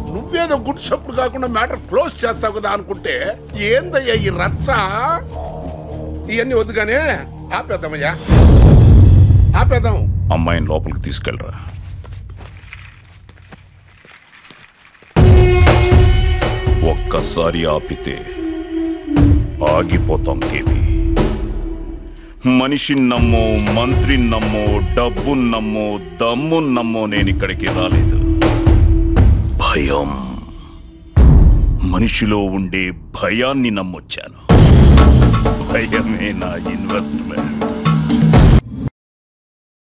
నువ్వేదో గుడ్ సప్పుడు కాకుండా మ్యాటర్ క్లోజ్ చేస్తావు కదా అనుకుంటే ఏందయ్యా ఈ రచ్చ ఇవన్నీ వద్దుగానే ఆపేద్దామయ్యా ఆపేద్దాం అమ్మాయిని లోపలికి తీసుకెళ్ళరా ఒక్కసారి ఆపితే ఆగిపోతాం కేబీ మనిషిని నమ్మో మంత్రిని నమ్మో డబ్బుని నమ్మో దమ్ముని నమ్మో నేను ఇక్కడికి రాలేదు భయం మనిషిలో ఉండే భయాన్ని నమ్మొచ్చాను భయమే నా ఇన్వెస్ట్మెంట్